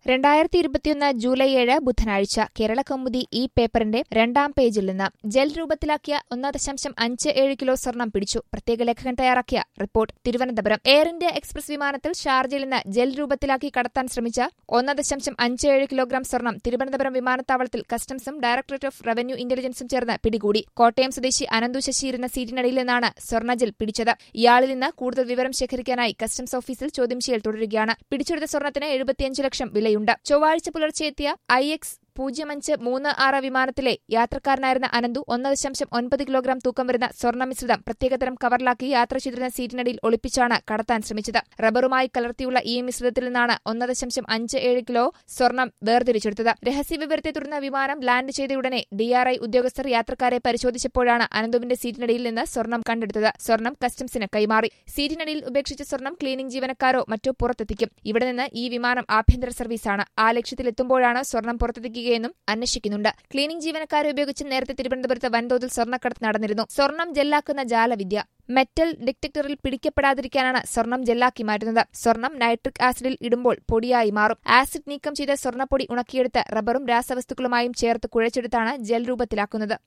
രണ്ടായിരത്തി ഇരുപത്തിയൊന്ന് ജൂലൈ ഏഴ് ബുധനാഴ്ച കേരള കൗമുദി ഈ പേപ്പറിന്റെ രണ്ടാം പേജിൽ നിന്ന് ജെൽ രൂപത്തിലാക്കിയ ഒന്ന് ദശാംശം അഞ്ച് ഏഴ് കിലോ സ്വർണം പിടിച്ചു പ്രത്യേക ലേഖകൻ തയ്യാറാക്കിയ report Thiruvananthapuram Air India Express വിമാനത്തിൽ ഷാർജയിൽ നിന്ന് ജെൽ രൂപത്തിലാക്കി കടത്താൻ ശ്രമിച്ച ഒന്ന് ദശാംശം അഞ്ച് ഏഴ് കിലോഗ്രാം സ്വർണം തിരുവനന്തപുരം വിമാനത്താവളത്തിൽ കസ്റ്റംസും ഡയറക്ടറേറ്റ് ഓഫ് റവന്യൂ ഇന്റലിജൻസും ചേർന്ന് പിടികൂടി കോട്ടയം സ്വദേശി അനന്തു ശശി ഇരുന്ന സീറ്റിനടിയിൽ നിന്നാണ് സ്വർണ്ണജെൽ പിടിച്ചത് ഇയാളിൽ നിന്ന് കൂടുതൽ വിവരം ശേഖരിക്കാനായി കസ്റ്റംസ് ഓഫീസിൽ ചോദ്യം ചെയ്യൽ തുടരുകയാണ് പിടിച്ചെടുത്ത സ്വർണത്തിന് എഴുപത്തിയഞ്ച് ലക്ഷം വിലയുണ്ട് ചൊവ്വാഴ്ച പുലർച്ചെ എത്തിയ ഐ എക്സ് പൂജ്യം അഞ്ച് മൂന്ന് ആറ് വിമാനത്തിലെ യാത്രക്കാരനായിരുന്ന അനന്തു ഒന്ന് ദശാംശം ഒൻപത് കിലോഗ്രാം തൂക്കം വരുന്ന സ്വർണ്ണ മിശ്രിതം പ്രത്യേകതരം കവറിലാക്കി യാത്ര ചെയ്തിരുന്ന സീറ്റിനടിയിൽ ഒളിപ്പിച്ചാണ് കടത്താൻ ശ്രമിച്ചത് റബ്ബറുമായി കലർത്തിയുള്ള ഈ മിശ്രിതത്തിൽ നിന്നാണ് ഒന്ന് ദശാംശം അഞ്ച് ഏഴ് കിലോ സ്വർണം വേർതിരിച്ചെടുത്തത് രഹസ്യവിവരത്തെ തുടർന്ന് വിമാനം ലാൻഡ് ചെയ്തയുടനെ ഡിആർഐ ഉദ്യോഗസ്ഥർ യാത്രക്കാരെ പരിശോധിച്ചപ്പോഴാണ് അനന്തുവിന്റെ സീറ്റിനടിയിൽ നിന്ന് സ്വർണം കണ്ടെടുത്തത് സ്വർണം കസ്റ്റംസിന് കൈമാറി സീറ്റിനടിയിൽ ഉപേക്ഷിച്ച സ്വർണം ക്ലീനിംഗ് ജീവനക്കാരോ മറ്റോ പുറത്തെത്തിക്കും ഇവിടെ നിന്ന് ഈ വിമാനം ആഭ്യന്തര സർവീസാണ് ആ ലക്ഷ്യത്തിലെത്തുമ്പോഴാണ് സ്വർണം പുറത്തെത്തിക്കുകയെന്നും അന്വേഷിക്കുന്നുണ്ട് ക്ലീനിംഗ് ജീവനക്കാരെ ഉപയോഗിച്ച് നേരത്തെ തിരുവനന്തപുരത്ത് വൻതോതിൽ സ്വർണ്ണക്കടത്ത് നടന്നിരുന്നു സ്വർണം ജെല്ലാക്കുന്ന ജാലവിദ്യ മെറ്റൽ ഡിറ്റക്ടറിൽ പിടിക്കപ്പെടാതിരിക്കാനാണ് സ്വർണം ജെല്ലാക്കി മാറ്റുന്നത് സ്വർണം നൈട്രിക് ആസിഡിൽ ഇടുമ്പോൾ പൊടിയായി മാറും ആസിഡ് നീക്കം ചെയ്ത സ്വർണ്ണപ്പൊടി ഉണക്കിയെടുത്ത് റബ്ബറും രാസവസ്തുക്കളുമായും ചേർത്ത് കുഴച്ചെടുത്താണ് ജെൽ രൂപത്തിലാക്കുന്നത്